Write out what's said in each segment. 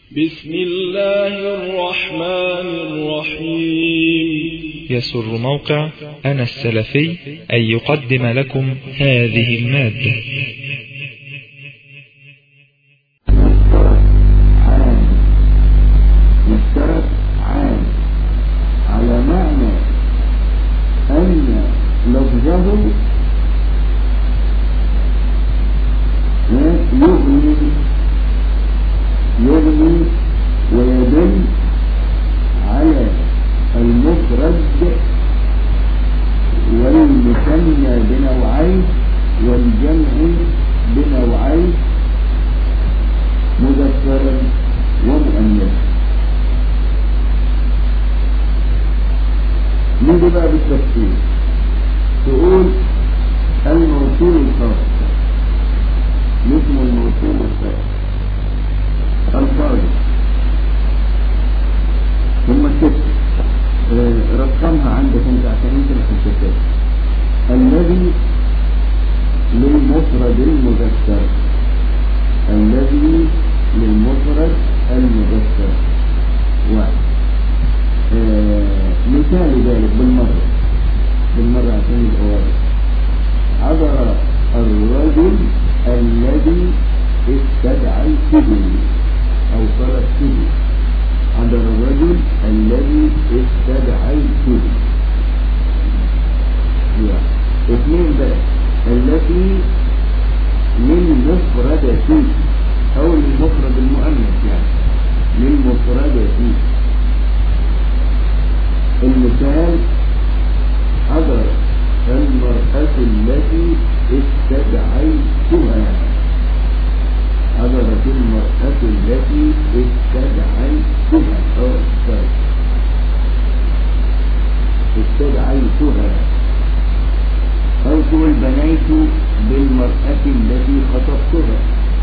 بسم الله الرحمن الرحيم يسر موقع أنا السلفي أن يقدم لكم هذه المادة عام مشترك عام على معنى أن لفظه يغني يغني ويدل على المفرد والمثنى بنوعين والجمع بنوعين مذكرا ومؤنثا نيجي بقى بالتفصيل تقول الموصول الخاص اسم الموصول الخاص الخارج ثم ست رقمها عندك انت عشان انت الحساسات الذي للمفرد المذكر الذي للمفرد المذكر واحد آه مثال ذلك بالمرة بالمرة عشان يبقى واضح عبر الرجل الذي استدعيته أو طلبته عبر الرجل الذي استدعيته اثنين بقى التي للمفردة أو للمفرد المؤنث يعني للمفردة المثال حضر المرأة التي استدعيتها حضرت المرأة التي استدعيتها أو استدعيتها أو تقول بنيت بالمرأة التي خطبتها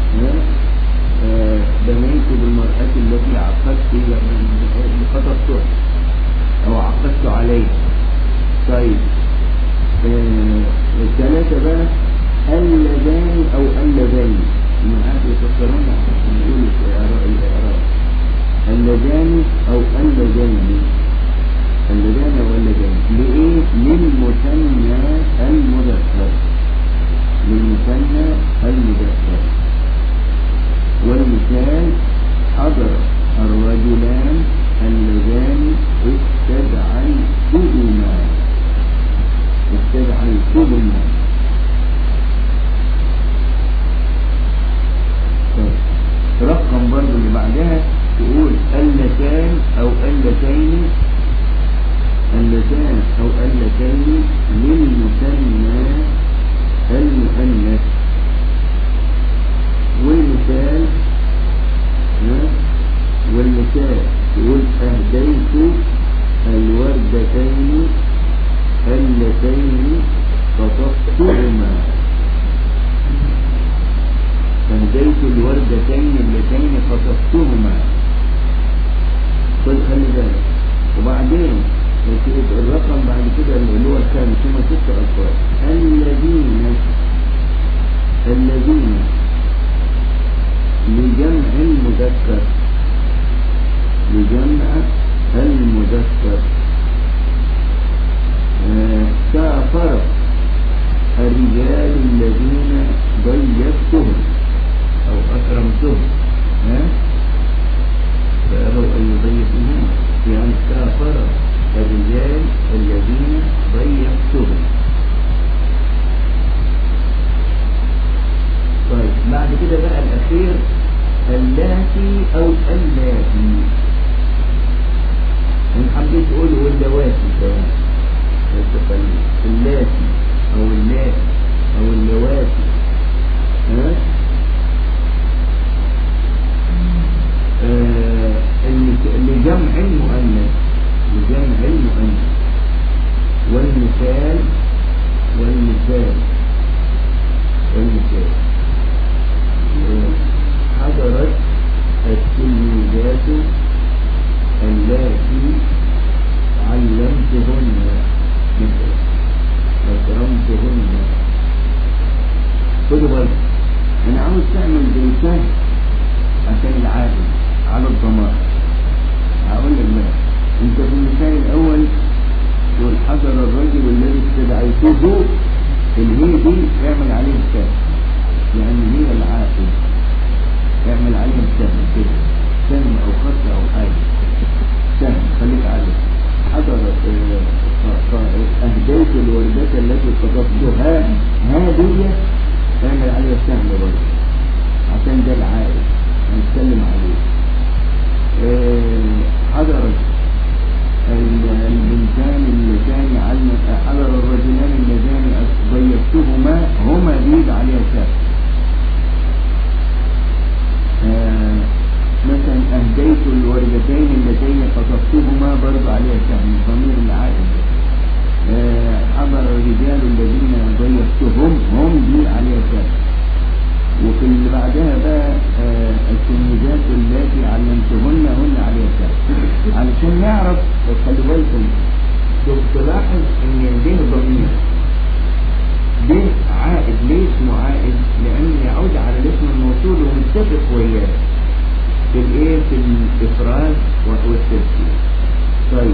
آه بنيت بالمرأة التي عقدت خطبتها أو عقدت عليها طيب آه الثلاثة بقى اللذان أو اللذين معاك يفكرون نقول الإعراب اللذان أو اللذين اللذان أو اللذين لإيه؟ للمثنى المذكر للمثنى المذكر والمثال حضر الرجلان اللذان استدعيتهما استدعيتهما رقم برضو اللي بعدها تقول اللتان او اللتين اللتان او اللتين للمثنى المؤنث والمثال والمثال تقول اهديت الوردتين اللتين قطفتهما فهديت الوردتين اللتين خطفتهما خد خلي بالك وبعدين الرقم بعد كده اللي هو الكام ثم ست ألفاظ الذين الذين لجمع المذكر لجمع المذكر آه سافر الرجال الذين ضيفتهم أو أكرمتهم ها فأبوا أن يضيفوهم يعني كافر الرجال الذين ضيفتهم طيب بعد كده بقى الأخير اللاتي أو اللاتي إن حبيت تقول واللواتي كمان اللاتي أو اللاتي أو اللواتي ها لجمع المؤنث لجمع المؤنث والمثال والمثال والمثال حضرت التلميذات اللاتي علمتهن مثلا أكرمتهن خدوا بالك أنا عاوز تعمل زي سهل عشان العادل على الضبط السهم لأن هي العائد اعمل عليها السهم كده سهم أو خط أو حاجة سهم خليك عليه حضر أهديت الوردة التي قصدتها هذه اعمل عليها السهم برضه عشان ده العائد هنتكلم عليه حضرت البنتان اللتان علم حضر الرجلان اللذان ضيفتهما هما بيد عليها سهم مثلا أهديت الوردتين اللتين قصفتهما برضو عليها سهم ضمير العائد حضر الرجال الذين ضيفتهم هم دي عليها سهم وفي اللي بعدها بقى التلميذات التي علمتهن هن عليها سهم علشان نعرف خلي بالكم شوف تلاحظ ان ده ضمير ده عائد ليه اسمه عائد لان يعود على الاسم الموصول ومتفق وياه في الايه في الافراد والترتيب طيب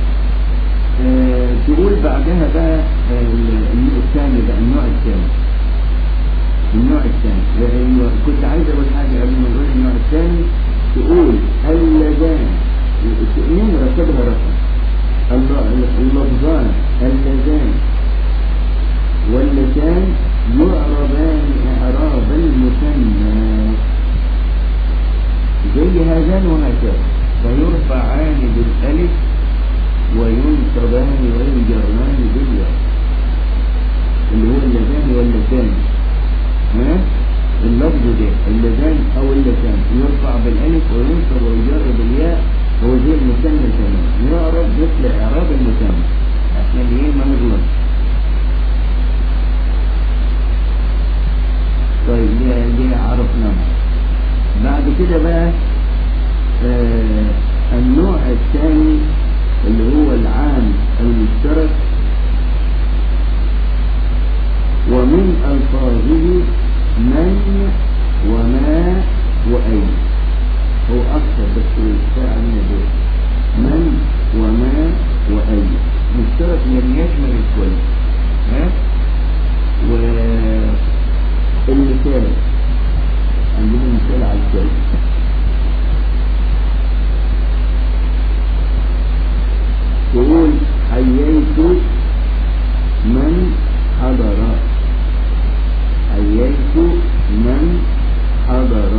آه تقول بعدها بقى آه الثاني بقى النوع الثاني النوع الثاني كنت عايز اقول حاجه قبل ما نقول النوع الثاني تقول اللذان مين رتبها رقم اللفظان اللذان واللسان يعربان اعراب المثنى زي هذان وهكذا فيرفعان بالالف وينصبان ويجران بالياء اللي هو اللذان واللسان ها اللفظ ده اللذان او اللسان يرفع بالالف وينصب ويجر بالياء هو زي المثنى تمام يعرب مثل اعراب المثنى عشان ايه ما نغلط طيب دي دي عرفناها بعد كده بقى آه النوع الثاني اللي هو العام المشترك ومن ألفاظه من وما وأين هو أكثر بس كفاية علينا دول من وما وأين مشترك يعني يشمل الكل ها والمثال عندنا مثال على الكل تقول حييت من حضر حييت من حضر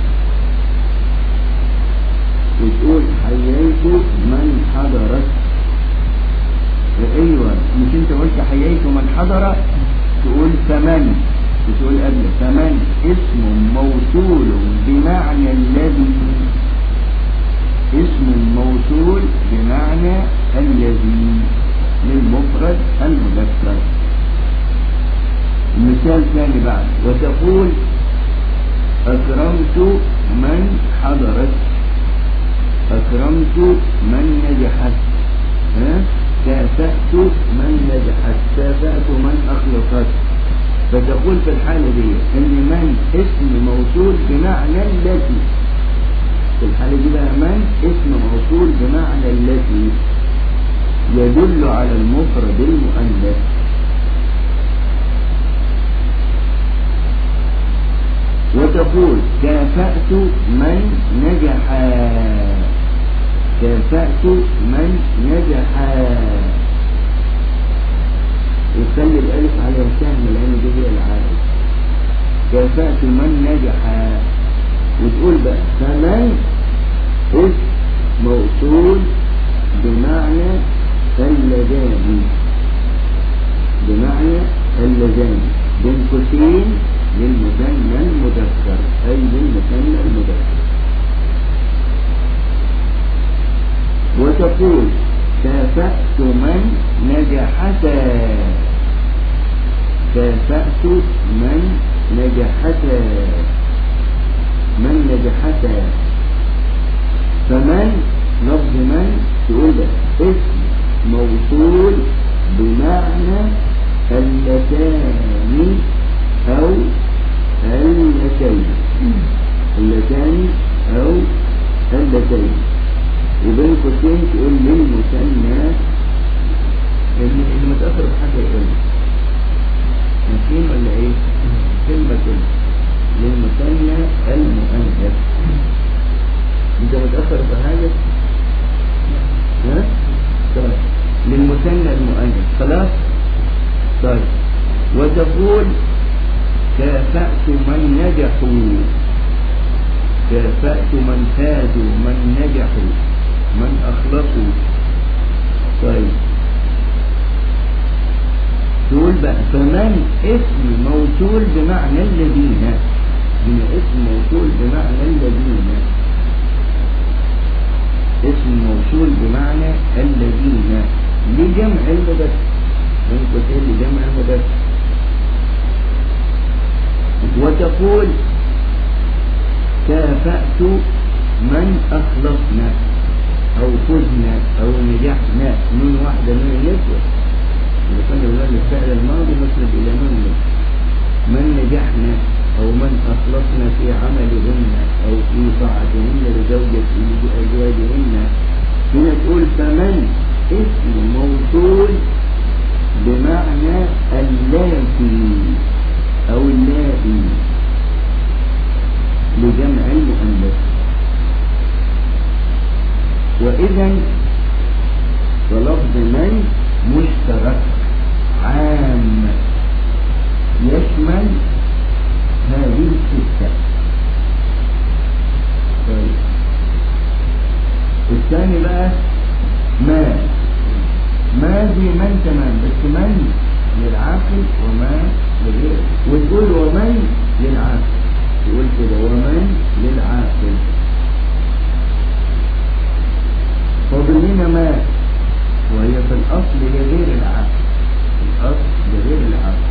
وتقول حييت من حضرت ايوه مش انت قلت حييت من حضر تقول فمن بتقول قبل فمن اسم موصول بمعنى الذي اسم موصول بمعنى الذي للمفرد المذكر مثال ثاني بعد وتقول أكرمت من حضرت أكرمت من نجحت ها كافأت من نجحت كافأت من أخلصت فتقول في الحالة دي إن من اسم موصول بمعنى التي في الحالة دي بقى من اسم موصول بمعنى التي يدل على المفرد المؤنث وتقول كافأت من نجح كافأت من نجح وخلي الألف على سهم لأن دي هي العائد كافأت من نجح وتقول بقى فمن اسم موصول بمعنى اللذان بمعنى اللذان بين قوسين للمثنى المذكر أي للمثنى المذكر وتقول كافأت من نجحتا كافأت من نجحتا من نجحتا فمن لفظ من تقول ده اسم موصول بمعنى اللتان أو اللتين اللتان أو اللتين وبين قوسين تقول للمثنى اللي متأثر بحاجة يقول ماشيين ولا ايه؟ كلمة كلمة للمثنى المؤنث انت متأخر في حاجة ها طيب للمثنى المؤنث خلاص طيب وتقول كافأت من نجحوا كافأت من فازوا من نجحوا من أخلصوا طيب تقول بقى فمن اسم موصول بمعنى الذين من اسم موصول بمعنى الذين اسم موصول بمعنى الذين لجمع المذكر من قتل لجمع المذكر وتقول كافأت من أخلصنا أو فزنا أو نجحنا من واحدة من النسوة إذا كان يقول الفعل الماضي مسند إلى من من نجحنا أو من أخلصنا في عملهن أو في طاعتهن لزوجة لأزواجهن هنا تقول فمن اسم موصول بمعنى اللاتي أو اللائي لجمع المؤنث وإذا فلفظ من مشترك عام يشمل هذه الستة طيب الثاني بقى ما ما دي من تمام بس من للعاقل وما لغير وتقول ومن للعاقل تقول كده ومن للعاقل فاضل لنا ما وهي في الأصل لغير العاقل الأصل لغير العاقل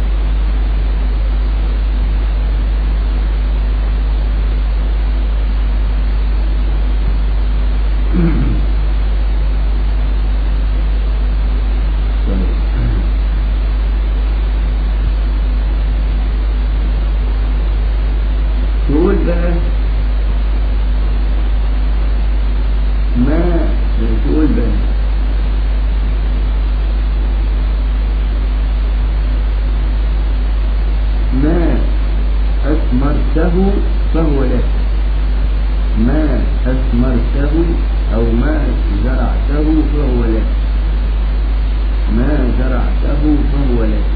تقول بقى ما تقول بقى ما أثمرته فهو لك ما أثمرته أو ما زرعته فهو لك ما زرعته فهو لك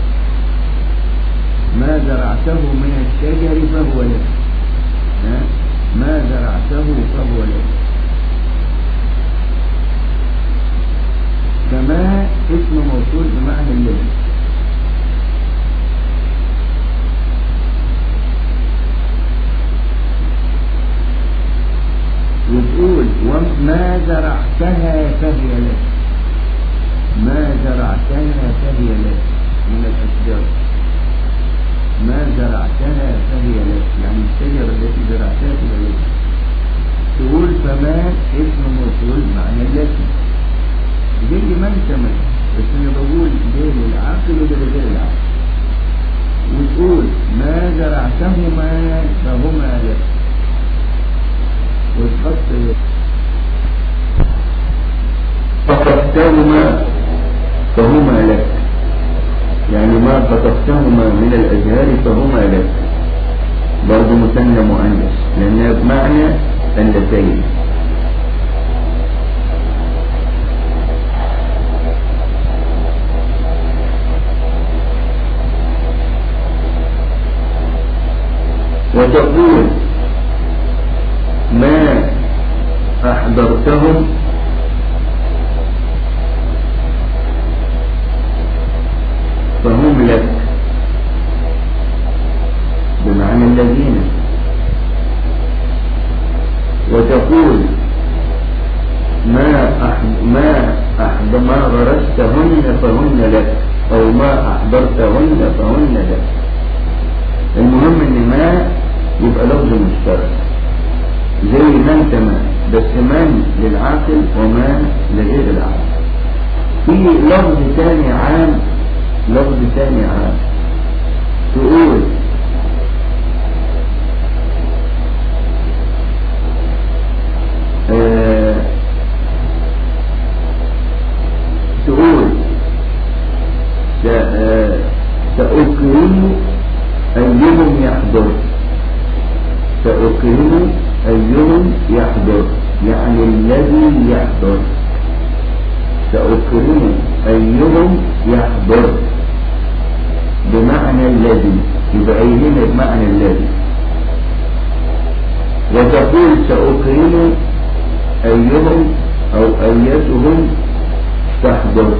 ما زرعته من الشجر فهو لك ما زرعته فهو لك كما اسم موصول بمعنى الذي وتقول وما زرعتها فهي لك ما زرعتها فهي لك من الأشجار ما زرعتها فهي لك يعني الشجرة التي زرعتها فهي لك تقول فما اسم موصول معنى التي زي ما انت من بس انا بقول ليه للعاقل وده لغير العاقل وتقول ما زرعتهما فهما لك وتحط قطفتهما فهما لك يعني ما قطفتهما من الأزهار فهما لك برضه مثنى مؤنث لأنها بمعنى اللتين وتقول ما أحضرتهم فهم لك بمعنى الذين وتقول ما أحد ما أحد ما غرستهن فهن لك أو ما أحضرتهن فهن لك المهم إن ما يبقى لفظ مشترك زي من تمام بس من للعاقل وما لغير العاقل في لفظ ثاني عام لفظ ثاني عام تقول آه تقول سأكرم يحضر يعني الذي يحضر سأكرم أيهم يحضر بمعنى الذي يبقى أيهما بمعنى الذي وتقول سأكرم أيهم أو أيتهم تحضر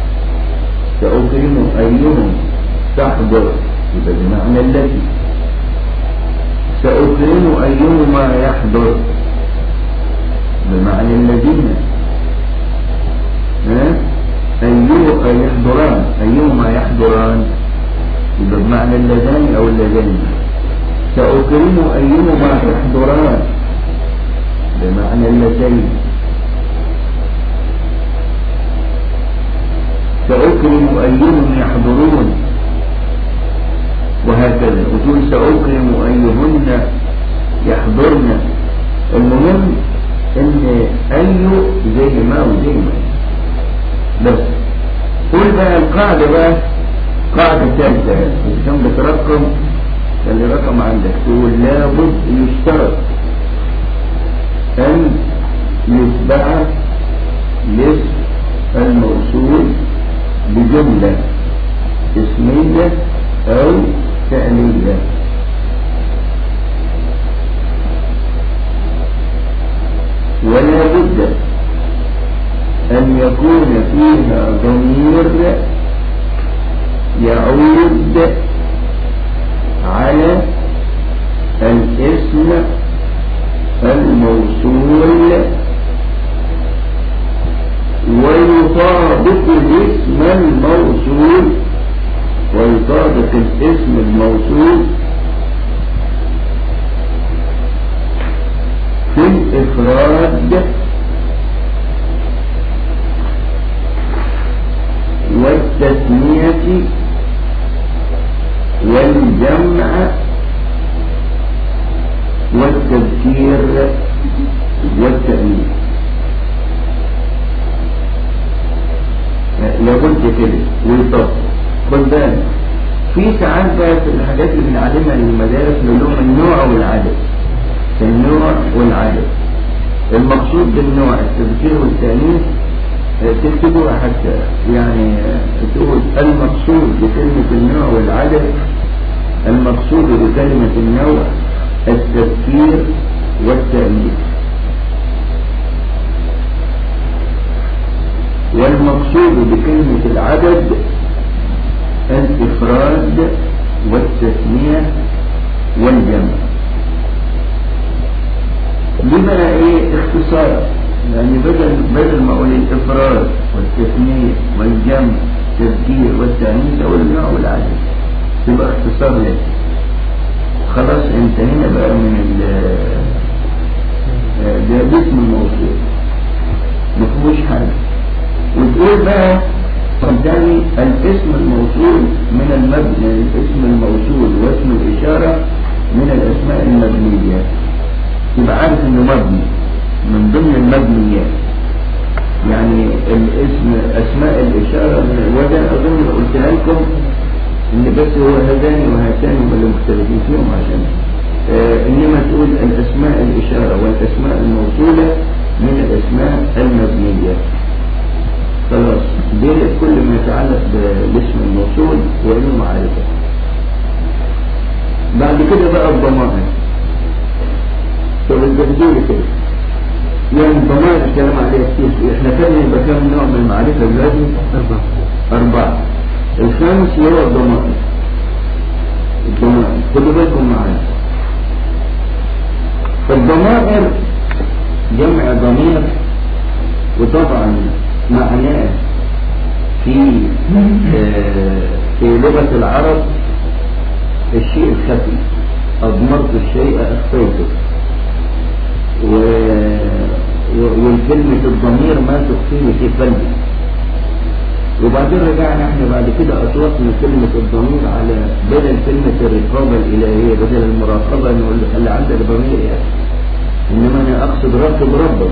سأكرم أيهم تحضر يبقى بمعنى الذي سأكرم أيهما يحضر بمعنى الذين ها أيها يحضران أيهما يحضران يبقى بمعنى اللذان أو اللذين سأكرم أيهما يحضران بمعنى اللذين سأكرم أيهم يحضرون وهكذا وتقول سأكرم أيهن يحضرن المهم ان أي زي ما وزي ما بس قول بقى القاعدة بقى قاعدة ثالثة عشان بترقم اللي رقم عندك تقول لابد يشترط أن يتبع الاسم الموصول بجملة اسمية أو فعلية ولا بد أن يكون فيها ضمير يعود على الاسم الموصول ويطابق الاسم الموصول ويطابق الاسم الموصول في الإفراد والتثنية والجمع والتذكير والتأمين لابد كده ويطبق خد بالك في ساعات بقى في الحاجات اللي بنعلمها للمدارس نقول لهم النوع والعدد النوع والعدد المقصود بالنوع التذكير والتأنيث تكتبوها حتى يعني تقول المقصود بكلمة النوع والعدد المقصود بكلمة النوع التذكير والتأنيث والمقصود بكلمة العدد الإفراد والتثنية والجمع لما ايه اختصار يعني بدل بدل ما اقول الافراد والتثنية والجمع التذكير والتأنيث او النوع والعدد تبقى اختصار لك خلاص انتهينا بقى من ال ده باسم الموصول مفهوش حاجة وتقول بقى قدامي الاسم الموصول من المبني الاسم الموصول واسم الإشارة من الأسماء المبنية يبقى عارف انه مبني من ضمن المبنيات يعني الاسم اسماء الاشاره وده اظن قلتها لكم ان بس هو هذان وهاتان هم اللي مختلفين فيهم عشان آه انما تقول الاسماء الاشاره والاسماء الموصوله من الاسماء المبنيه خلاص دي كل ما يتعلق بالاسم الموصول وانه معرفه بعد كده بقى الضمائر طب التفضيل كده يعني الضمائر الكلام عليها كتير احنا كان يبقى كام نوع من المعرفة دلوقتي؟ أربعة أربعة الخامس هو الضمائر الضمائر خدوا بالكم معايا فالضمائر جمع ضمير وطبعا معناه في آه في لغة العرب الشيء الخفي أضمرت الشيء أخفيته و... والكلمة الضمير ما تخفيه في قلبي وبعدين رجعنا احنا بعد كده اطلقنا كلمة الضمير على بدل كلمة الرقابة الالهية بدل المراقبة نقول له خلي عندك ضمير يعني انما انا اقصد راقب ربك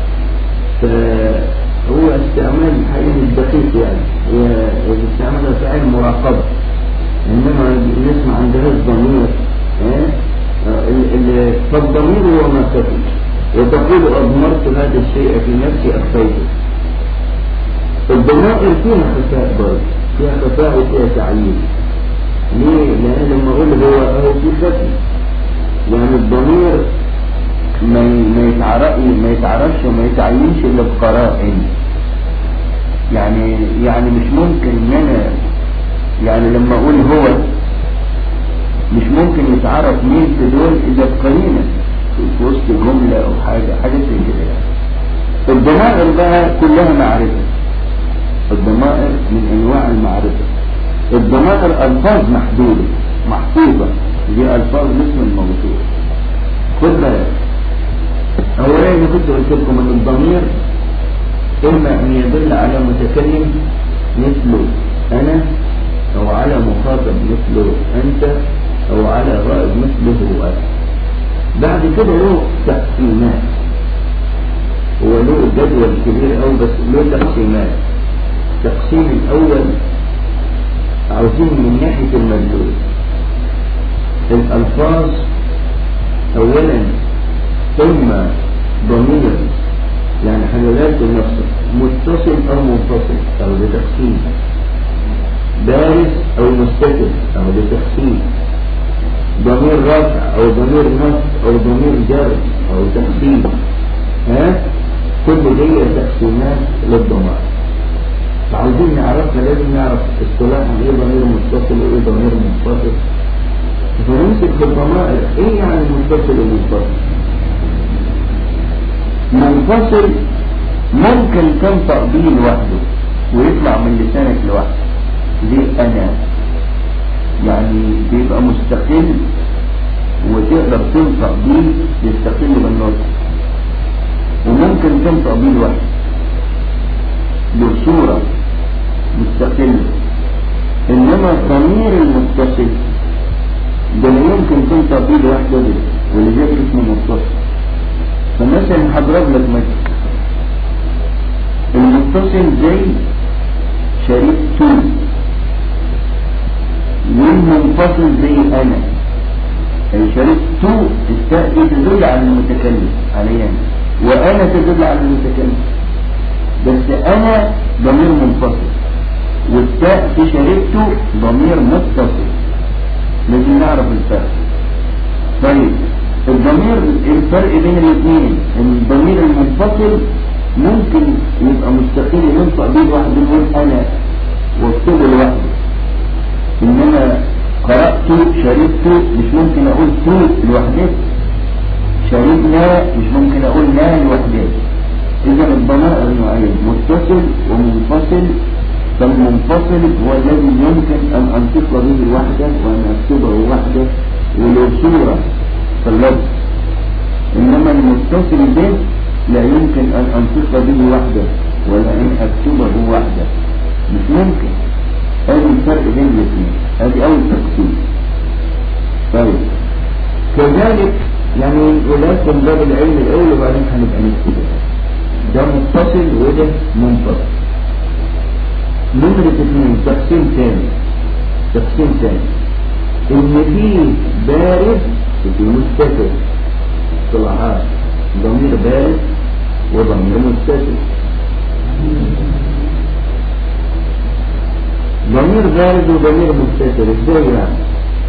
فهو استعمال حقيقي الدقيق يعني هو استعمال فعل مراقبة انما الناس ما عندهاش ضمير اه؟ فالضمير هو ما كتب وتقول أضمرت هذا الشيء في نفسي أخفيته الضمائر فيها خفاء برضه فيها خفاء وفيها تعيين ليه؟ لأن لما أقول هو هو في خفي يعني الضمير ما ما يتعرف ما يتعرفش وما يتعينش إلا بقرائن يعني يعني مش ممكن ان انا يعني لما اقول هو مش ممكن يتعرف مين في دول اذا بقرينه في وسط جمله او حاجه حاجه زي كده يعني الضمائر بقى كلها معرفه الضمائر من انواع المعرفه الضمائر الفاظ محدوده محفوظه دي الفاظ الاسم الموصول خد بالك اولا انا كنت قلت لكم ان الضمير إما أن يدل على متكلم مثل أنا أو على مخاطب مثل أنت أو على غائب مثله أنا بعد كده له تقسيمات هو له جدول كبير أو بس له تقسيمات التقسيم الأول عاوزين من ناحية المدلول الألفاظ أولا إما ضمير يعني حلولات النفس متصل او منفصل او لتقسيم بارز او مستتر او لتقسيم ضمير رفع او ضمير نصب او ضمير جر او تقسيم ها كل دي تقسيمات للضمائر فعاوزين نعرفها لازم نعرف اصطلاحا ايه ضمير متصل وايه ضمير منفصل فنمسك بالضمائر ايه يعني متصل ومنفصل منفصل ممكن تنطق به لوحده ويطلع من لسانك لوحده ليه انا يعني بيبقى مستقل وتقدر تنطق به يستقل بالنطق وممكن تنطق به لوحده له صورة مستقلة انما الضمير المتصل ده لا يمكن تنطق به لوحده ولذلك اسمه متصل فمثلا هضرب لك مثل المتصل زي شريك تو والمنفصل زي انا الشريك تو التاء دي تدل على المتكلم عليا وانا تدل على المتكلم بس انا ضمير منفصل والتاء في شريكته ضمير متصل لازم نعرف الفرق طيب الضمير الفرق بين الاثنين الضمير المنفصل ممكن يبقى مستقيل ينطق به لوحده يقول انا واكتبه لوحده انما قرأت شربت مش ممكن اقول تو لوحده شربنا مش ممكن اقول لا لوحده اذا الضمائر نوعين متصل ومنفصل فالمنفصل هو الذي يمكن ان انطق به وحده وان اكتبه وحده وله صوره في اللفظ إنما المتصل به لا يمكن أن أنطق به وحده ولا أن أكتبه وحده مش ممكن هذا الفرق بين الاثنين هذه أول تقسيم طيب كذلك يعني ولاد من باب العلم الأول وبعدين هنبقى نكتب ده متصل وده منفصل نمرة اثنين تقسيم ثاني تقسيم ثاني إن فيه بارد في مستتر اصطلاحات ضمير بارد وضمير مستتر ضمير بارد وضمير مستتر ازاي يعني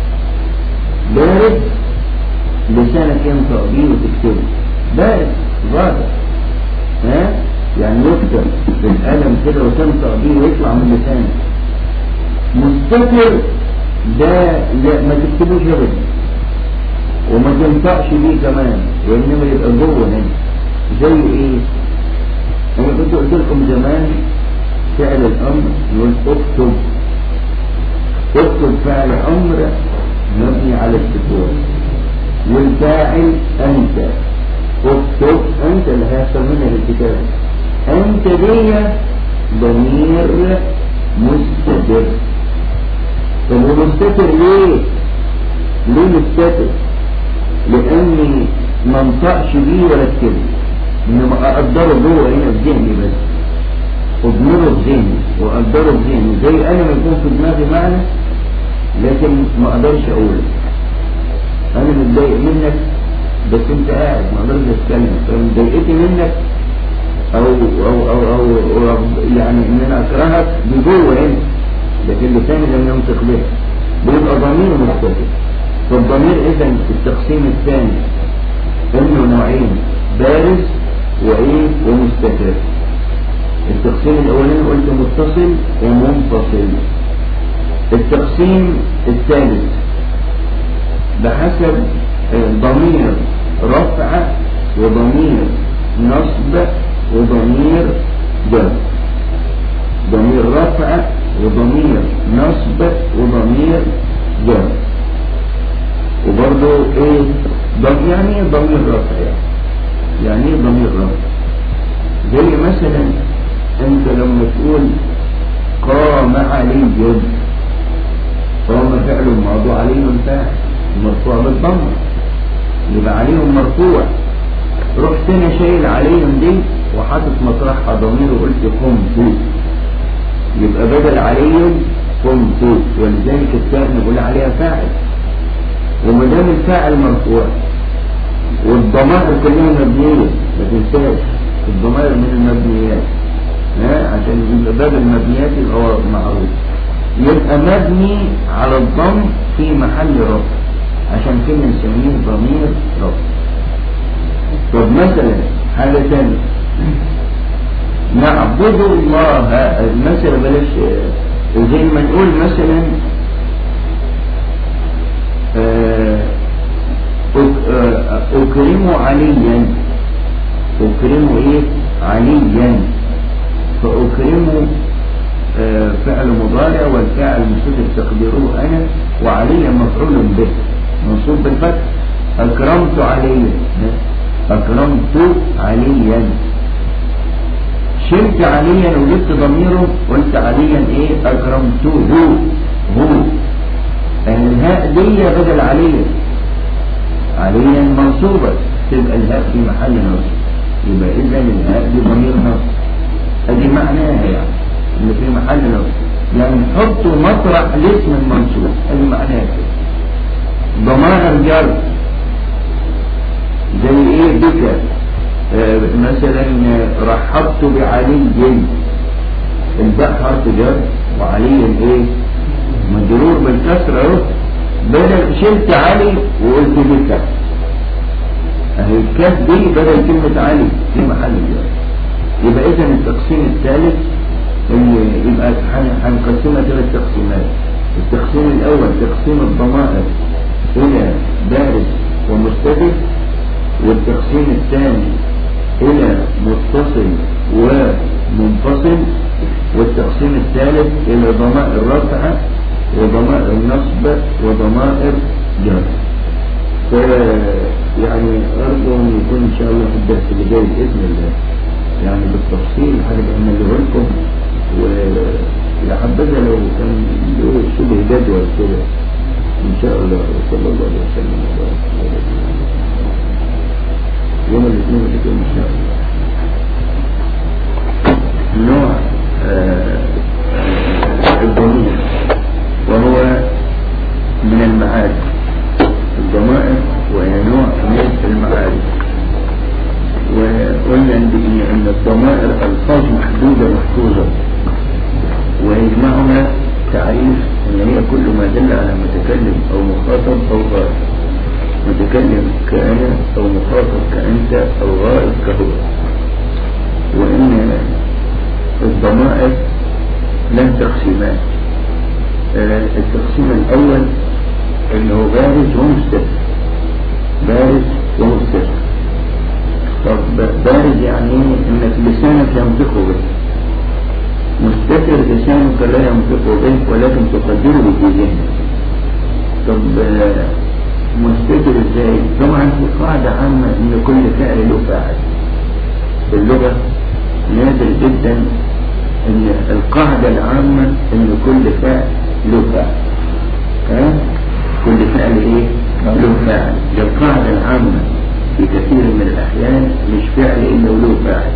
بارد لسانك ينطق بيه وتكتبه بارد ظاهر ها يعني يكتب بالقلم كده وتنطق بيه ويطلع من لسانك مستتر ده لا ما تكتبوش ابدا وما تنفعش بيه كمان وانما يبقى جوه هنا زي ايه انا كنت قلت لكم زمان فعل الامر يقول اكتب اكتب فعل امر مبني على السكون والفاعل انت اكتب انت اللي هيحصل منها الكتاب انت دي ضمير مستتر طب ومستتر ليه ليه مستتر لاني ما انطقش بيه ولا اكتبه انما اقدره جوه هنا في ذهني بس اضمره في ذهني واقدره في ذهني زي انا ما يكون في دماغي معنى لكن ما اقدرش اقوله انا متضايق منك بس انت قاعد ما اقدرش اتكلم فلو ضايقتي منك او او او او, أو يعني ان انا اكرهك دي جوه هنا لكن لساني لم ينطق به بيبقى ضمير مختلف فالضمير اذا في التقسيم الثاني انه نوعين بارز وايه ومستتر التقسيم الاولاني قلت متصل ومنفصل التقسيم الثالث بحسب ضمير رفع وضمير نصب وضمير جر ضمير رفع وضمير نصب وضمير جر وبرضه ايه ضم يعني ايه ضمير رفع يعني يعني ايه ضمير رفع زي مثلا انت لما تقول قام علي قام فعل الموضوع علي فاعل مرفوع بالضمه يبقى عليهم مرفوع رحت انا شايل عليهم دي وحاطط مطرحها ضمير وقلت قمت يبقى بدل عليهم قمت ولذلك التاء نقول عليها فاعل وما دام الفاعل مرفوع والضمائر كلها مبنيه ما تنساش الضمائر من المبنيات ها عشان يبقى باب المبنيات يبقى هو معروف يبقى مبني على الضم في محل رفع عشان كده نسميه ضمير رفع طب مثلا حاجة ثانية نعبد الله مثلا بلاش زي ما نقول مثلا أكرم عليا أكرم إيه عليا فأكرم فعل مضارع والفاعل مستتر تقديره أنا وعليا مفعول به منصوب بالفتح أكرمت عليا أكرمت عليا شلت عليا وجبت ضميره قلت عليا ايه أكرمته هو الهاء دي بدل عليا عليا منصوبة تبقى الهاء في محل نصب يبقى إذا الهاء دي ضمير نصب ادي معناها يعني ان في محل نصب يعني نحطه مطرح الاسم المنصوب ادي معناها كده ضمائر جر زي ايه بك آه مثلا رحبت بعلي الباء حرف جر وعلي ايه مجرور بالكسر اهو بدل شلت علي وقلت بك اهي الكاف دي بدل كلمة علي في محل جر يبقى اذا التقسيم الثالث اللي يبقى هنقسمها ثلاث تقسيمات التقسيم الاول تقسيم الضمائر الى بارز ومستتر والتقسيم الثاني الى متصل ومنفصل والتقسيم الثالث الى ضمائر رفع وضمائر نصب وضمائر جر ف يعني ارجو ان يكون ان شاء الله في الدرس اللي جاي باذن الله يعني بالتفصيل هنبقى نعمله لكم ويا حبذا لو كان له شبه جدول كده ان شاء الله صلى الله عليه وسلم وبارك يوم الاثنين اللي ان شاء الله نوع الضمير وهو من المعارف الضمائر وهي نوع من المعارف وقلنا ان الضمائر الفاظ محدوده محفوظه ويجمعها تعريف ان هي كل ما دل على متكلم او مخاطب او غائب متكلم كأنا او مخاطب كأنت او غائب كهو وان الضمائر لن تقسيمات آه التقسيم الاول انه بارز ومستتر بارز ومستتر طب بارز يعني انك لسانك ينطق به مستتر لسانك لا ينطق به ولكن تقدره في ذهنك طب مستتر ازاي طبعا في قاعدة عامة ان كل فعل له فاعل في اللغة نادر جدا ان القاعدة العامة ان كل فعل له فاعل ها كل فعل ايه له فاعل دي القاعدة العامة في كثير من الاحيان مش فعل الا له فاعل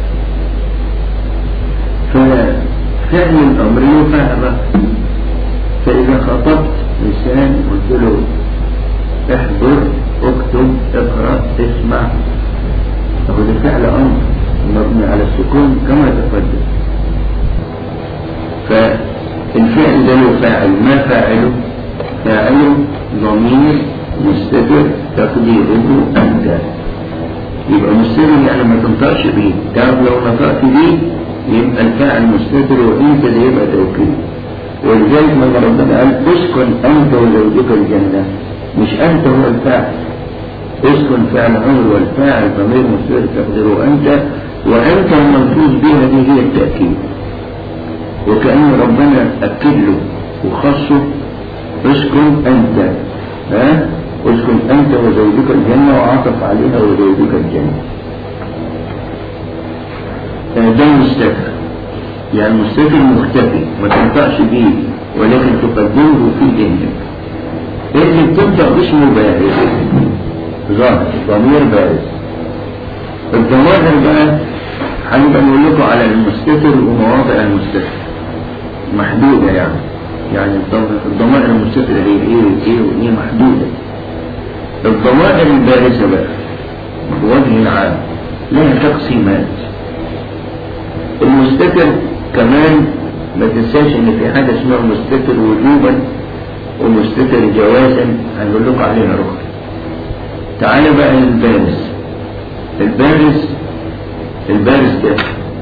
ففعل الامر له فاعل فاذا خطبت انسان قلت له احضر اكتب اقرأ اسمع فهو ده فعل أمر مبني على السكون كما تقدم فالفعل ده له فاعل ما فاعله فاعله ضمير مستتر تقديره أنت يبقى مستتر يعني ما تنطقش بيه تعرف لو نطقت بيه يبقى الفاعل مستتر وانت ده يبقى توكيد ولذلك لما ربنا قال اسكن انت وزوجك الجنه مش انت هو الفاعل اسكن فعل امر والفاعل ضمير مستتر تقديره انت وانت الملفوظ بها دي هي التاكيد وكأن ربنا أكد له وخصه اسكن أنت ها اسكن أنت وزوجك الجنة وعطف عليها وزوجك الجنة ده مستتر يعني مستتر مختفي ما تنطقش بيه ولكن تقدمه في ذهنك اللي بتنطق باسمه بارز ظاهر ضمير بارز الظواهر بقى هنبقى نقول لكم على المستتر ومواضع المستتر محدودة يعني يعني الضمائر المستترة هي ايه وايه وايه محدودة الضمائر البارزة بقى بوجه عام لها تقسيمات المستتر كمان ما تنساش ان في حاجة اسمها مستتر وجوبا ومستتر جوازا هنقول لكم عليها رخص تعالى بقى للبارز البارز البارز ده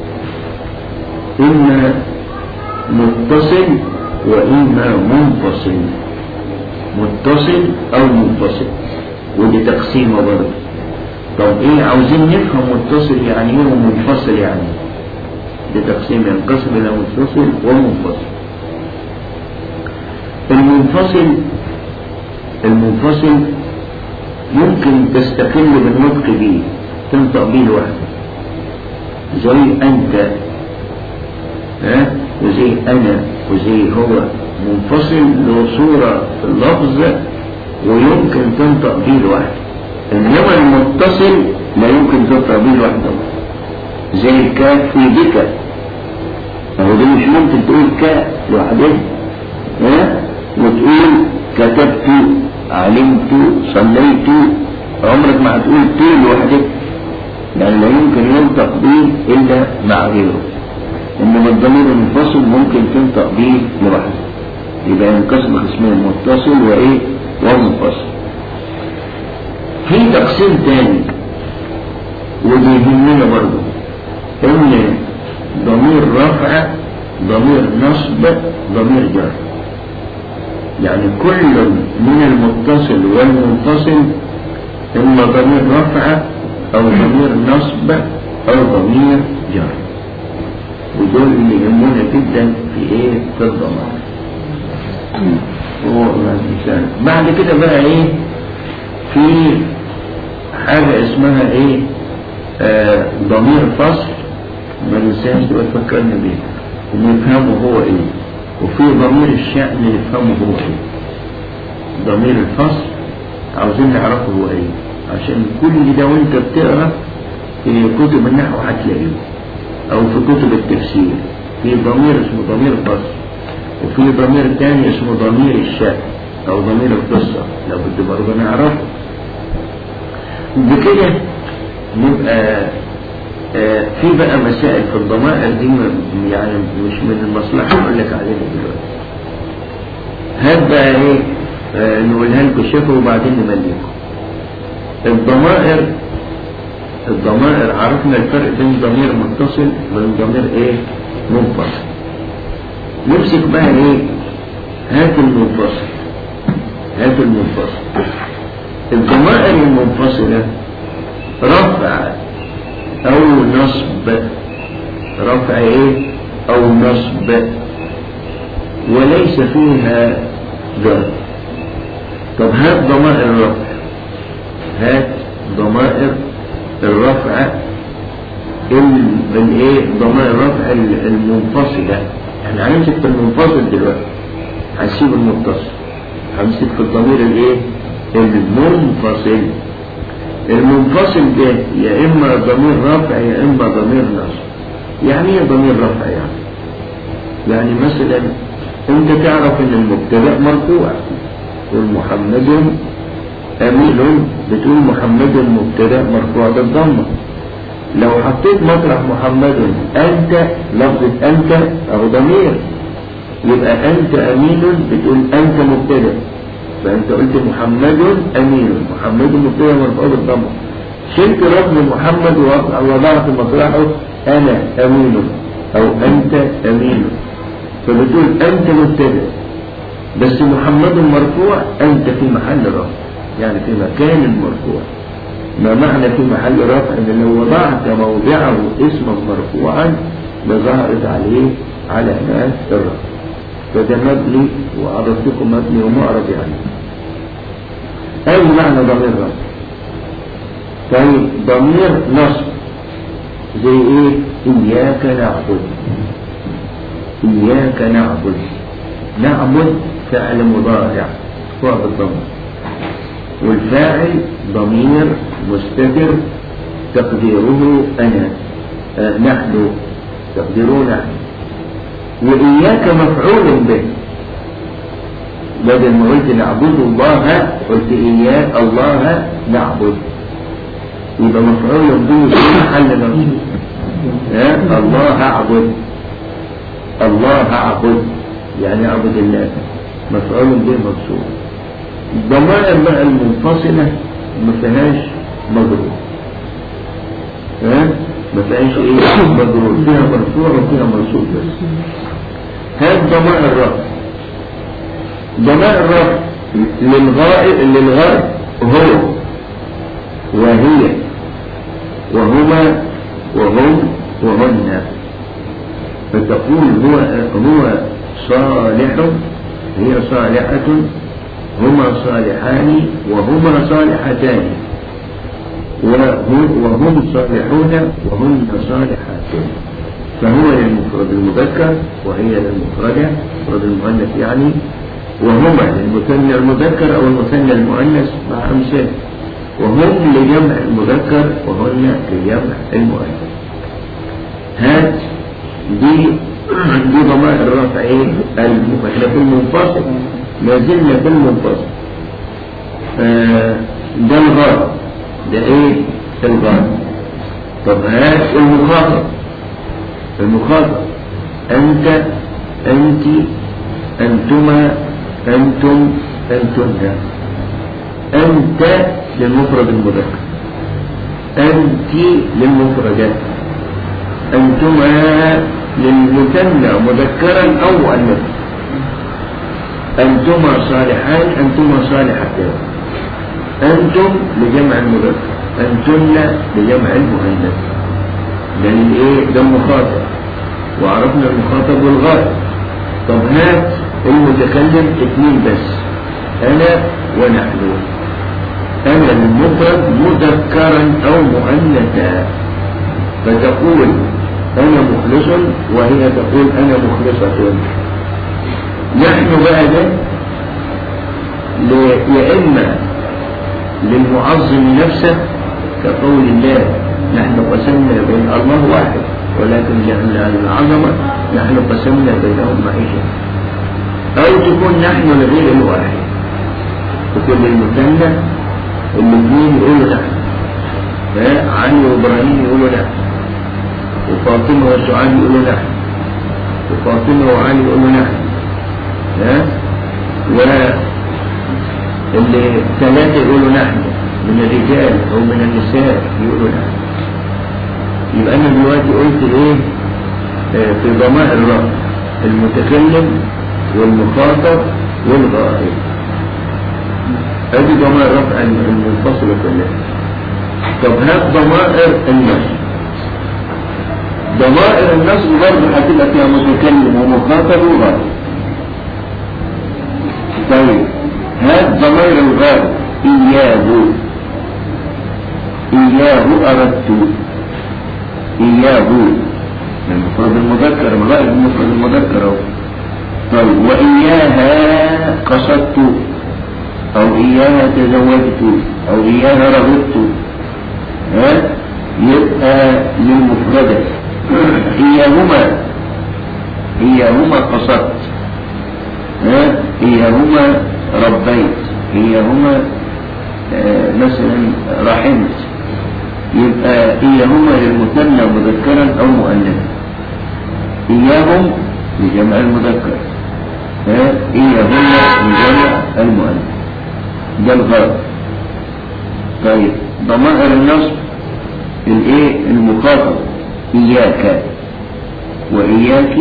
إما متصل وإما منفصل متصل أو منفصل ودي تقسيمة برضه طب إيه عاوزين نفهم متصل يعني إيه ومنفصل يعني دي تقسيم ينقسم إلى متصل ومنفصل المنفصل المنفصل ممكن تستقل بالنطق به تنطق به لوحده زي أنت ها وزي أنا وزي هو منفصل له صورة في اللفظ ويمكن تنطق به لوحده إنما المتصل لا يمكن تنطق به لوحده زي الكاف في بك أهو ده مش ممكن تقول كاء لوحدها ها وتقول كتبت علمت صليت عمرك ما هتقول تو لوحدك لأن لا يمكن ينطق به إلا مع غيره إنما الضمير المنفصل ممكن تنطق به لوحده يبقى ينقسم قسمين متصل وإيه ومنفصل في تقسيم تاني ودي يهمنا برضه إن ضمير رفع ضمير نصب ضمير جر يعني كل من المتصل والمنفصل إما ضمير رفع أو ضمير نصب أو ضمير جر ودول اللي يهمونا جدا في إيه في الضمائر هو الإنسان بعد كده بقى إيه في حاجة اسمها إيه آه ضمير فصل ما ننساش تبقى تفكرنا بيه ونفهمه هو إيه وفي ضمير الشأن نفهمه هو إيه ضمير الفصل عاوزين نعرفه هو إيه عشان كل ده وانت بتقرا في كتب النحو هتلاقيه او في كتب التفسير في ضمير اسمه ضمير فصل وفي ضمير تاني اسمه ضمير الشأن او ضمير القصة لابد برضه نعرفه بكده نبقى آه في بقى مسائل في الضمائر دي يعني مش من المصلحة اقول لك عليها دلوقتي هات بقى ايه آه نقولها لكم شكوا وبعدين نمليكم الضمائر الضمائر عرفنا الفرق بين ضمير متصل وبين ضمير ايه منفصل نمسك بقى ايه هات المنفصل هات المنفصل الضمائر المنفصلة رفع او نصب رفع ايه او نصب وليس فيها جر طب هات ضمائر الرفع هات ضمائر الرفع الايه ضمائر الرفع المنفصلة احنا هنمسك في المنفصل دلوقتي هنسيب المتصل هنمسك في الضمير الايه المنفصل المنفصل ده يا اما ضمير رفع يا اما ضمير نصب يعني ايه ضمير رفع يعني يعني مثلا انت تعرف ان المبتدا مرفوع والمحمد أمين بتقول محمد مبتدا مرفوع بالضمة لو حطيت مطرح محمد أنت لفظة أنت أو ضمير يبقى أنت أمين بتقول أنت مبتدا فأنت قلت محمد أمين محمد مبتدا مرفوع بالضمة شلت لفظ محمد ووضعت مطرحه أنا أمين أو أنت أمين فبتقول أنت مبتدا بس محمد مرفوع أنت في محل رفع يعني في مكان مرفوع ما معنى في محل رفع ان لو وضعت موضعه اسما مرفوعا لظهرت عليه علامات الرفع فده مبني وعرفتكم مبني ومعرض يعني اي معنى ضمير رفع طيب ضمير نصب زي ايه اياك نعبد اياك نعبد نعبد فعل مضارع هو بالضبط والفاعل ضمير مستتر تقديره أنا آه نحن تقديره نحن وإياك مفعول به بدل ما قلت نعبد الله قلت إياك الله نعبد يبقى مفعول به في محل نصب آه الله أعبد الله أعبد يعني أعبد الله مفعول به منصوب الضمائر بقى المنفصلة ما فيهاش مجرور ها ما فيهاش ايه مجرور فيها مرفوع وفيها منصوب بس هات ضمائر الرفع ضمائر الرفع للغائب للغائب هو وهي وهما وهم وهن فتقول هو هو صالح هي صالحة هما صالحان وهما صالحتان وهم صالحون وهن صالحات فهو للمفرد المذكر وهي للمفردة مفرد المؤنث يعني وهما للمثنى المذكر أو المثنى المؤنث مع أمثال وهم لجمع المذكر وهن لجمع المؤنث هات دي دي ضمائر الرفع ايه احنا في المنفصل ما زلنا في المنفصل آه ده الغرض ده ايه الغرض طب هات المخاطب المخاطب انت انت انتما انتم انتن انت للمفرد المذكر انت للمفردات انتما للمثنى مذكرا او مؤنثا انتما صالحان انتما صالحتان انتم لجمع المذكر انتن لجمع المؤنث لان ايه ده المخاطب وعرفنا المخاطب والغائب طب هات المتكلم اثنين بس انا ونحن انا المفرد مذكرا او مؤنثا فتقول أنا مخلص وهي تقول أنا مخلصة نحن بقى ده يا إما للمعظم نفسه كقول الله نحن قسمنا بين الله واحد ولكن لأن العظمة نحن قسمنا بينهم معيشة أو تكون نحن لغير الواحد تكون للمثنى الاثنين يقولوا نحن علي وإبراهيم يقولوا نحن وفاطمة وسعاد يقولوا نحن وفاطمة وعلي يقولوا نحن ها و اللي ثلاثة يقولوا نحن من الرجال أو من النساء يقولوا نحن يبقى أنا دلوقتي قلت إيه آه في ضمائر الرفع المتكلم والمخاطب والغائب هذه ضمائر الرفع المنفصلة كلها طب هات ضمائر النصب ضمائر النصب برضه هتبقى فيها متكلم ومخاطب وغائب طيب هات ضمائر الغائب إياه إياه أردت إياه المفرد المذكر الغائب المفرد المذكر أهو طيب وإياها قصدت أو إياها تزوجت أو إياها رغبت ها يبقى للمفردة إياهما إياهما قصدت ها إياهما ربيت إياهما آه، مثلا رحمت يبقى إياهما للمثنى مذكرا أو مؤنثا إياهم لجمع المذكر ها؟ إياهما لجمع المؤنث ده الغرض طيب ضمائر النصب الايه المخاطب إياك وإياك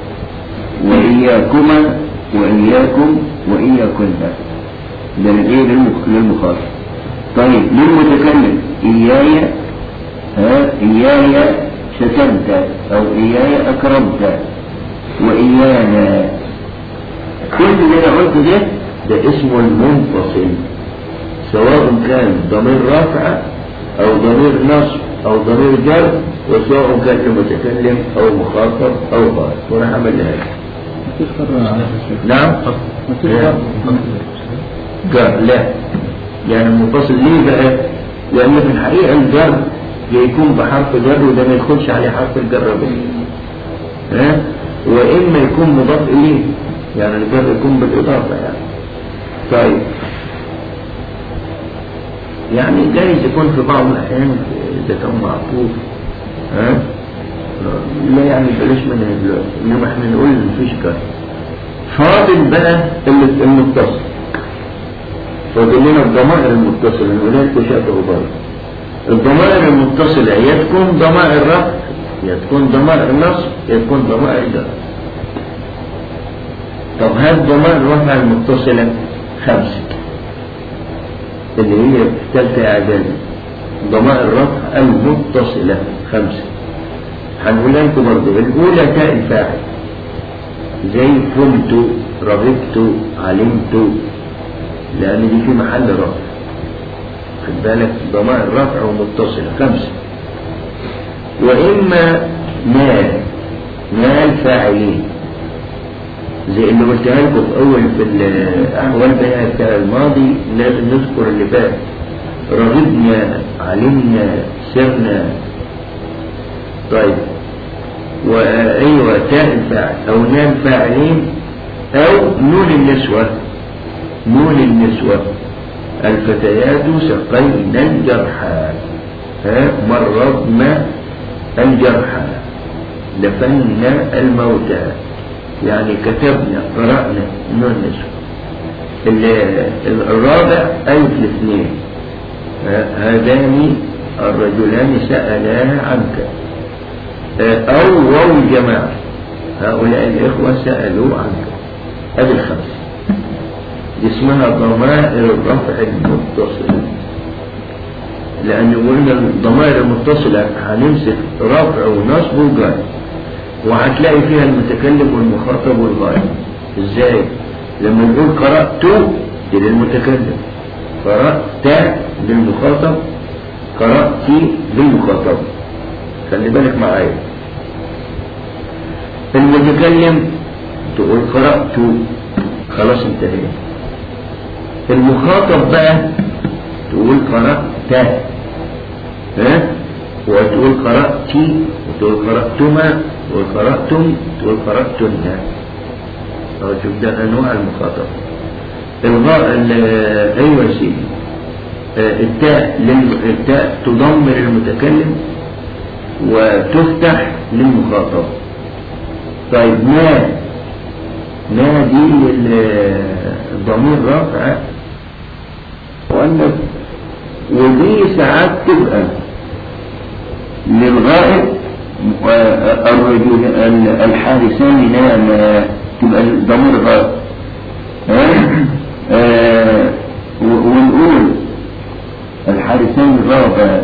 وإياكما وإياكم وإياكن ده للإيه للمخ- للمخاطب طيب للمتكلم إياي ها إياي شتمت أو إياي أكرمت وإيانا كل اللي أنا قلته ده ده اسمه المنفصل سواء كان ضمير رفع أو ضمير نصب أو ضمير جر وسواء كان المتكلم أو المخاطب أو غائب وأنا هعمل هذا مفيش فرق على الشيخ نعم مفيش فرق جر لا يعني المنفصل ليه بقى لأن في الحقيقة الجر يكون بحرف جر وده ما يدخلش عليه حرف الجر بس ها وإما يكون مضاف إليه يعني الجر يكون بالإضافة يعني طيب يعني جايز يكون في بعض الأحيان إذا كان معطوف ها لا يعني بلاش منها دلوقتي إنما إحنا نقول مفيش جر فاضل بقى الم- المتصل فاضل لنا الضمائر المتصلة الولاية تشابه برضه الضمائر المتصلة يا تكون ضمائر رفع يا تكون ضمائر نصب يا تكون ضمائر جر طب هات ضمائر الرفع المتصلة خمسة اللي هي في ثالثة إعدادي ضمائر الرفع المتصلة خمسة هنقولها لكم برضه الأولى تاء الفاعل زي كنت رغبت علمت لأن دي في محل رفع خد بالك ضمائر رفع ومتصلة خمسة وإما مال مال فاعلين زي اللي قلتها لكم في أول في الأحوال بقى بتاع الماضي لازم نذكر اللي فات رغبنا علمنا سرنا طيب وأيوة تاء الفاعل أو نام فاعلين أو نون النسوة نون النسوة الفتيات سقينا الجرحى ها مرضنا الجرحى دفنا الموتى يعني كتبنا قرأنا نون النسوة ال- الرابع ألف الاثنين ها- هذان الرجلان سألا عنك أو واو الجماعة هؤلاء الإخوة سألوا عنك هذه الخمسة دي اسمها ضمائر الرفع المتصل لأن قلنا الضمائر المتصلة هنمسك رفع ونصب وجر وهتلاقي فيها المتكلم والمخاطب والغائب ازاي؟ لما نقول قرأت دي للمتكلم قرأت للمخاطب قرأت للمخاطب خلي بالك معايا المتكلم تقول قرأت خلاص انتهينا المخاطب بقى تقول قرأت ها وتقول قرأت وتقول قرأتما وتقول قرأتم تقول قرأتن أو شوف ده أنواع المخاطب الغاء ال- أيوة يا سيدي آه، التاء لل- التاء تضمر المتكلم وتفتح للمخاطب طيب ما ما دي ال- الضمير رافع مؤنث ودي ساعات تبقى للغائب والرجل ال- الحارسان نام تبقى الضمير غائب ها؟ آه، و- ونقول الحارسان غابا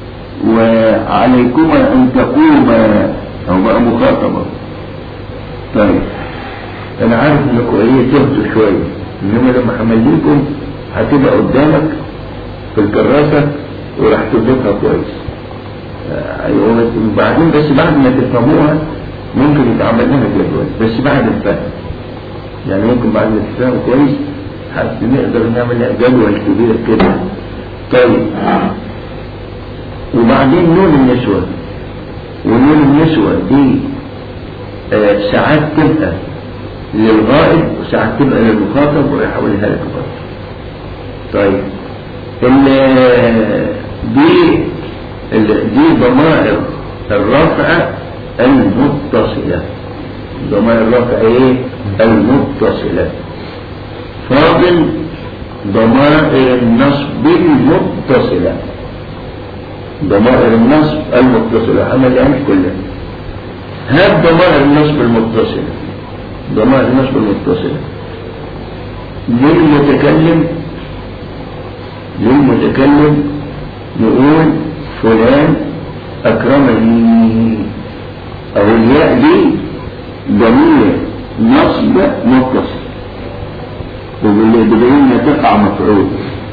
وعليكما أن تقوما أو بقى مخاطبة طيب أنا عارف إنكم إيه تهتوا شوية إنما لما حمليكم هتبقى قدامك في الكراسة وراح تضيفها كويس آه، أيوة بس بعدين بس بعد ما تفهموها ممكن يتعمل لها جدول بس بعد الفهم يعني ممكن بعد ما تفهموا كويس حتى نقدر نعمل لها جدول كبير كده طيب وبعدين نون النسوة ونون النسوة دي آه، ساعات تبقى للغائب وساعات تبقى للمخاطب ويحولها لك برضه طيب ال- دي ال- دي ضمائر الرفع المتصلة ضمائر الرفع ايه المتصلة فاضل ضمائر النصب المتصلة ضمائر النصب المتصلة عملهاش كلها هات ضمائر النصب المتصلة ضمائر النصب المتصلة للمتكلم للمتكلم نقول فلان أكرمني أو الياء دي ضمير نصب متصل وبالليل تقع مفعول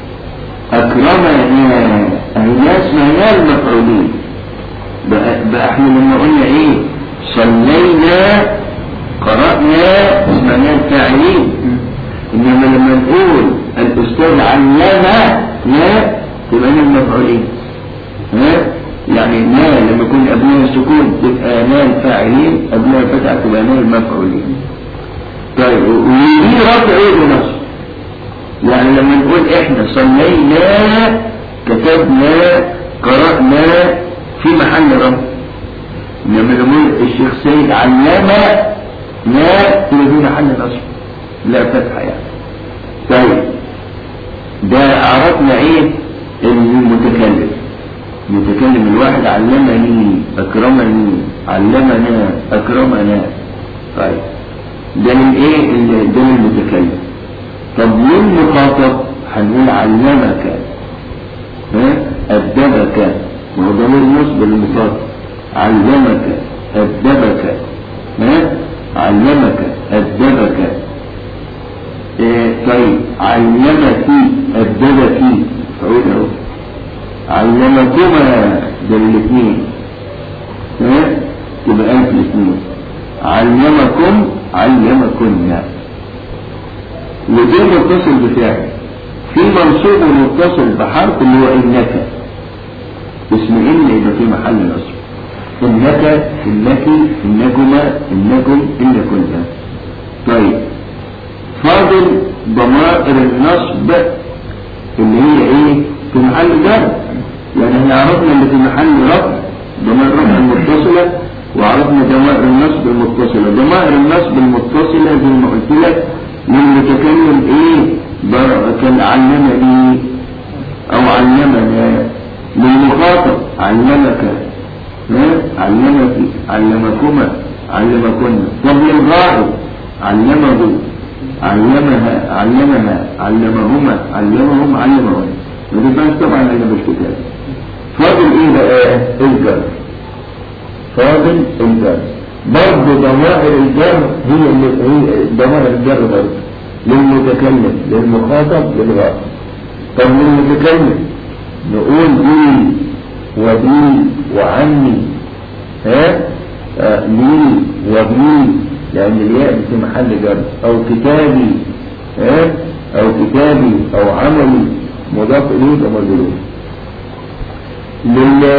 أكرمنا الناس اسمها المفعولين بقى, بقى احنا لما قلنا ايه صلينا قرأنا اسمنا الفاعلين انما لما نقول الاستاذ علمنا لا تبقى انا المفعولين ها يعني ما لما يكون قبلها سكون تبقى انا الفاعلين قبلها فتحة تبقى انا المفعولين طيب ودي رفع ايه بنصر يعني لما نقول احنا صلينا كتبنا قرأنا في محل رفع لما نقول الشيخ سيد علمنا لا تبقى في محل نصر لا فتحة يعني طيب ده عرفنا ايه المتكلم المتكلم الواحد علمني اكرمني علمنا اكرمنا طيب ده من ايه اللي- ده من المتكلم طب مين مخاطب هنقول علمك ها ادبك وهو ضمير نصب للمخاطب علمك ادبك ها علمك ادبك إيه طيب علمك أدبك فعود اهو علمكما ده الاثنين ها تبقى أنت الاثنين علمكم علمكن ودي المتصل بتاعي في منصوب متصل بحرف اللي هو إنك اسم إن يبقى في محل نصب إنك إنك إنكما إنكم إنكن طيب فاضل ضمائر النصب اللي هي ايه في محل جر يعني احنا عرفنا اللي في محل رفع ضمائر الرفع المتصلة وعرفنا ضمائر النصب المتصلة ضمائر النصب المتصلة زي ما قلت لك للمتكلم ايه بر- كان علمني او علمنا للمخاطب علمك ها؟ علمك علمكما علمكن طب للغائب علمه علمها علمها علمهما علمهم علمهن ما تبقاش طبعا الا بالكتاب فاضل ايه بقى الجر فاضل الجر برضه ضمائر الجر هي اللي هي ضمائر الجر برضه للمتكلم للمخاطب للغائب طب للمتكلم نقول بي وبي وعني ها آه، لي وبي لأن الياء في محل جر أو كتابي ها أو كتابي أو عملي مضاف إليه يبقى مجرور لل...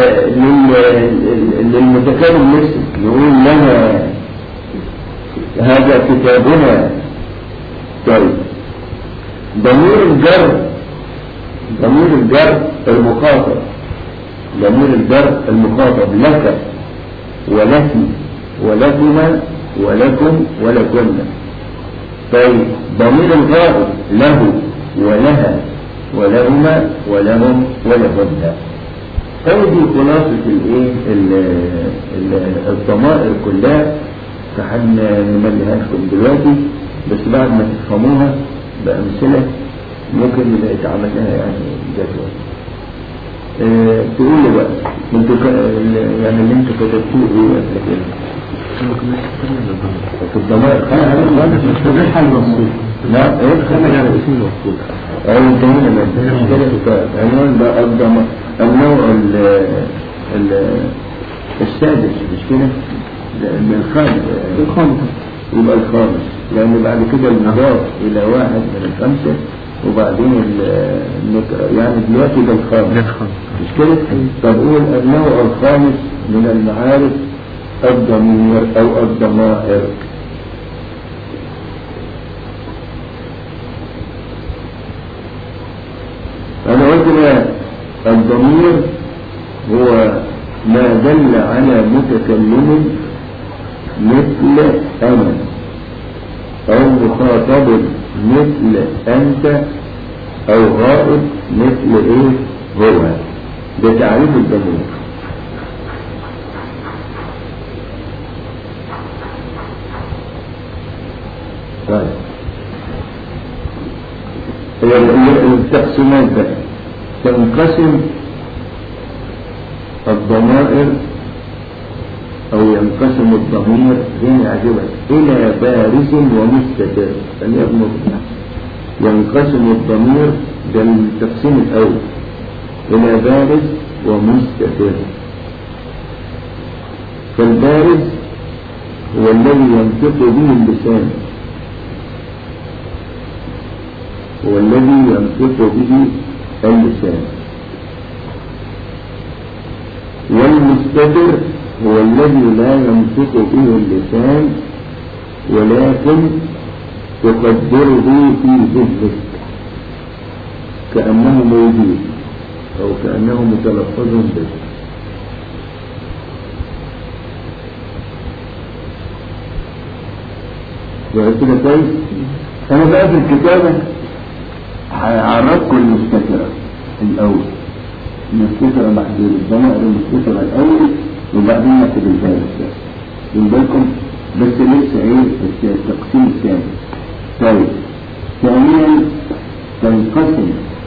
لل... للمتكلم نفسه يقول لنا هذا كتابنا طيب ضمير الجر ضمير الجر المخاطب ضمير الجر المخاطب لك ولك ولكما ولكم ولكن طيب ضمير الغائب له ولها ولهما ولهم ولهن هذه خلاصة الايه ال- ال- الضمائر كلها فهنمليها لكم دلوقتي بس بعد ما تفهموها بأمثلة ممكن نبقى يتعمل لها يعني جدول اه تقول لي بقى انتوا ك- ال- يعني اللي انتوا كتبتوه ايه قبل كده في الضمائر لا ايه خلينا أو انتهينا من المشكلة عنوان بقى الضم النوع ال ال السادس مش كده؟ من الخامس الخامس يبقى الخامس لأن بعد كده المضاف إلى واحد من الخمسة وبعدين ال- النكرة يعني دلوقتي ده الخامس مش كده؟ طب قول النوع الخامس من المعارف الضمير أو الضمائر أنا الضمير هو ما دل على متكلم مثل أنا أو مخاطب مثل أنت أو غائب مثل إيه هو ده تعريف الضمير طيب التقسيمات بقى تنقسم الضمائر أو ينقسم الضمير هنا يعجبك إلى بارز ومستتر فليأمر ينقسم الضمير ده التقسيم الأول إلى بارز ومستتر فالبارز هو الذي ينطق به اللسان هو الذي ينطق به اللسان والمستتر هو الذي لا ينطق به اللسان ولكن تقدره في ذهنك كأنه موجود أو كأنه متلفظ به وقلت كده كويس أنا بقى في الكتابة هعرفكم المستترة الأول المستترة بعد الضمائر المستترة الأول وبعدين نكتب الفارس ده من بالكم بس لسه ايه التقسيم الثاني طيب ثانيا تنقسم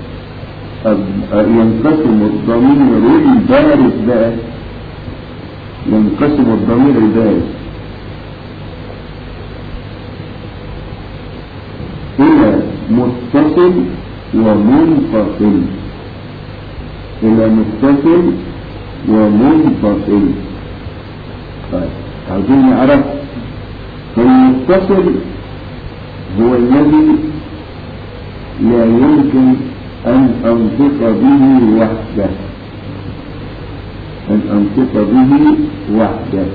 ينقسم الضمير البارز بقى ينقسم الضمير البارز إلى متصل ومنفصل إلى متصل ومنفصل طيب عاوزين نعرف المتصل هو الذي لا يمكن أن أنطق به وحده أن أنطق به وحده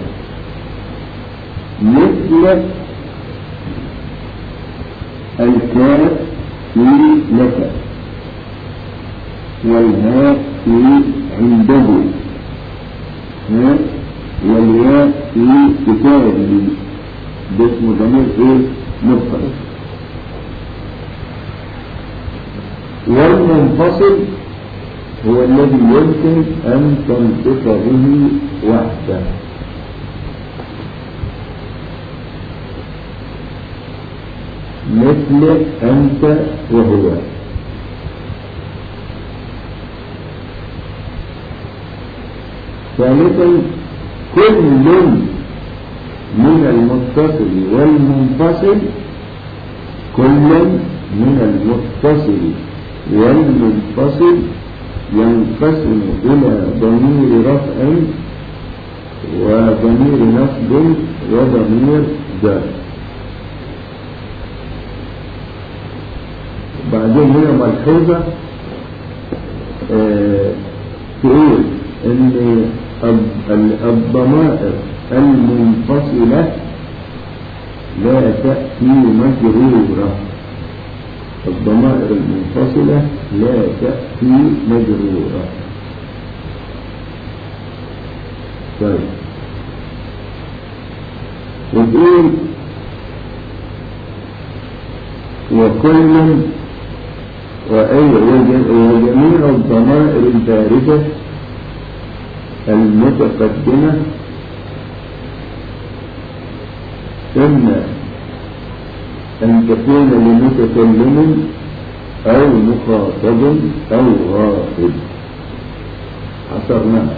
مثل الكاف في لك والهاء في عنده ها والياء في كتابه ده اسمه ضمير ايه مضطرب والمنفصل هو الذي يمكن ان تنطق به وحده مثل انت وهو ثالثا كل من المتصل والمنفصل كل من المتصل والمنفصل ينقسم إلى ضمير رفع وضمير نصب وضمير جر بعدين هنا ملحوظة آه تقول ان الضمائر المنفصلة لا تأتي مجرورة الضمائر المنفصلة لا تأتي مجرورة طيب وتقول وكل وأي وجميع الضمائر الباردة المتقدمة إما أن تكون لمتكلم أو مخاطب أو غائب عصرناها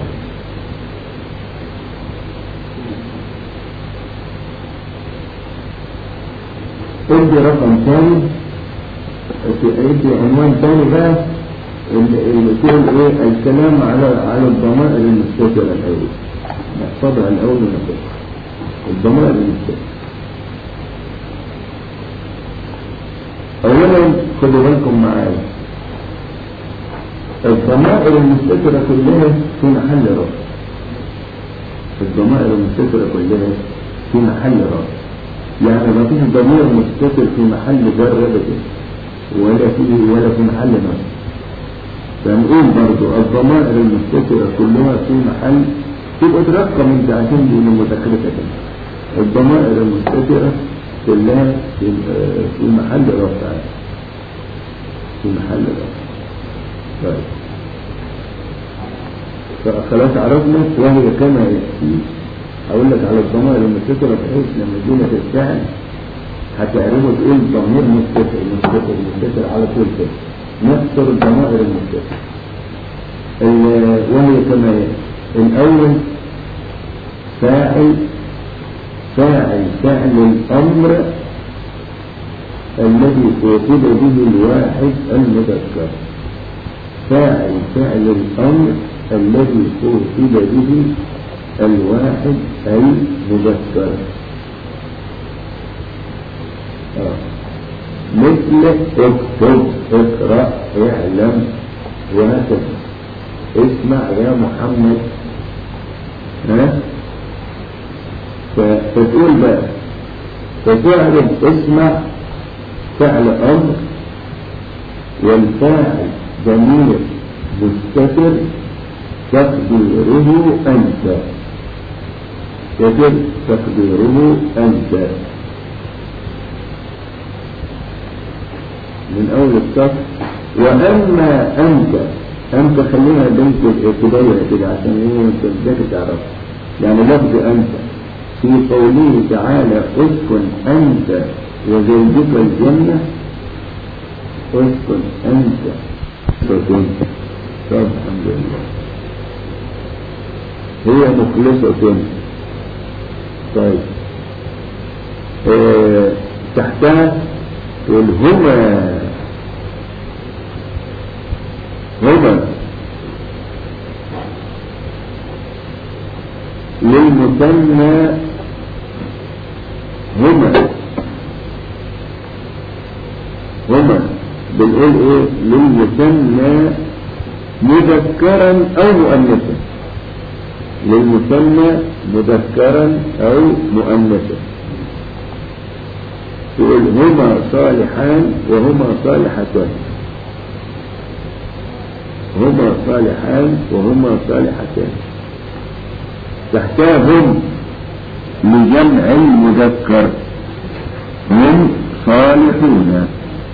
ادي رقم ثاني ادي عنوان ثاني بقى اللي يكون ايه الكلام على على الضمائر المستترة الاول نحفظها الاول ونحفظها الضمائر المستترة اولا خدوا بالكم معايا الضمائر المستترة كلها في محل رفع الضمائر المستترة كلها في محل رفع يعني ما فيش ضمير مستتر في محل جر ابدا ولا في ولا في محل نصب فنقول برضو الضمائر المستترة كلها في محل تبقى ترقم انت عشان دي من مذاكرتك الضمائر المستترة كلها في في محل رفع في محل رفع طيب فخلاص عرفنا وهي كما يأتي أقول لك على الضمائر المستترة بحيث لما يجينا في الفعل هتعرفوا تقول ضمير مستتر مستتر مستتر على طول كده نكسر الضمائر المستتر وهي كما يأتي الأول فاعل فاعل فعل الأمر الذي توصل به الواحد المذكر فاعل فعل الأمر الذي توصل به الواحد المذكر آه. مثل اكتب اقرأ اعلم وهكذا اسمع يا محمد ها فتقول بقى فتعرف اسمع فعل امر والفاعل ضمير مستتر تقديره انت يجب تقديره انت من اول السطر واما انت أنت خليها بنت الابتدائية كده عشان ايه انت ازاي تعرف يعني لفظ أنت في قوله تعالى اسكن أنت وزوجك الجنة اسكن أنت اسكن طب الحمد لله هي مخلصة طيب اه تحتها تقول هما هما للمثنى هما هما بنقول ايه للمثنى مذكرا او مؤنثا للمثنى مذكرا او مؤنثا تقول هما صالحان وهما صالحتان هما صالحان وهما صالحتان تحتاهم لجمع المذكر هم صالحون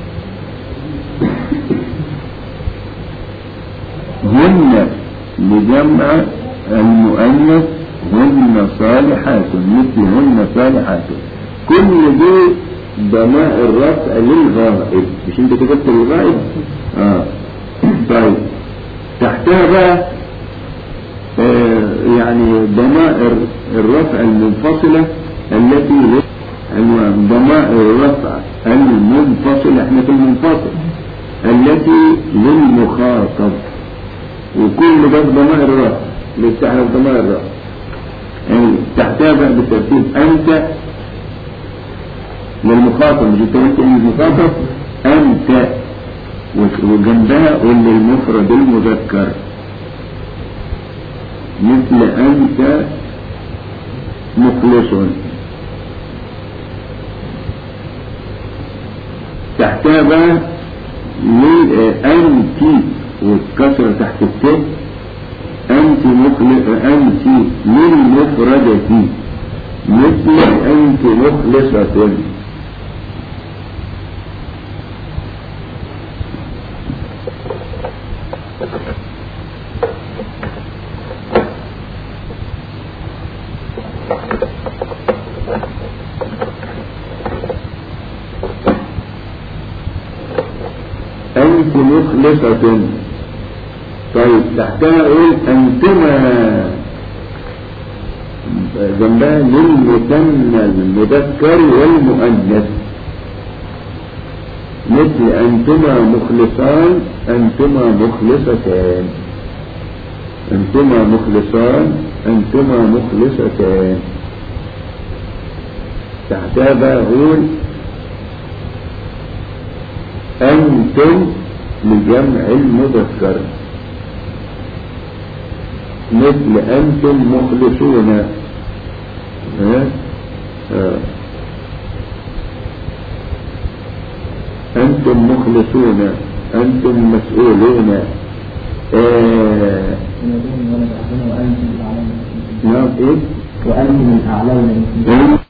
هن لجمع المؤنث هن صالحات مثل هن صالحات كل دي ضمائر الرفع للغائب مش انت كتبت للغائب اه طيب تحتها بقى آه يعني ضمائر الرفع المنفصلة التي عنوان ضمائر الرفع المنفصلة احنا في المنفصل التي للمخاطب وكل ده ضمائر الرفع اللي بتعرف ضمائر الرفع يعني تحتها بقى بالترتيب انت للمخاطب مش انت قلت المخاطب انت وجنبها قول للمفرد المذكر مثل أنت مخلص تحتها بقى أنت والكسرة تحت التاء أنت مخلص أنت للمفردة مثل أنت مخلصة أنت مخلصة طيب تحتها اقول أنتما جنبها للمثنى المذكر والمؤنث مثل أنتما مخلصان أنتما مخلصتان أنتما مخلصان أنتما مخلصتان تحتها بقى أقول أنتم لجمع المذكر مثل أنتم مخلصون ها؟ آه. أنتم مخلصون أنتم مسؤولون آه، ونادوني ولد عبدنا وأنت من أعلام نعم ايه؟ وأنت من أعلام إيه؟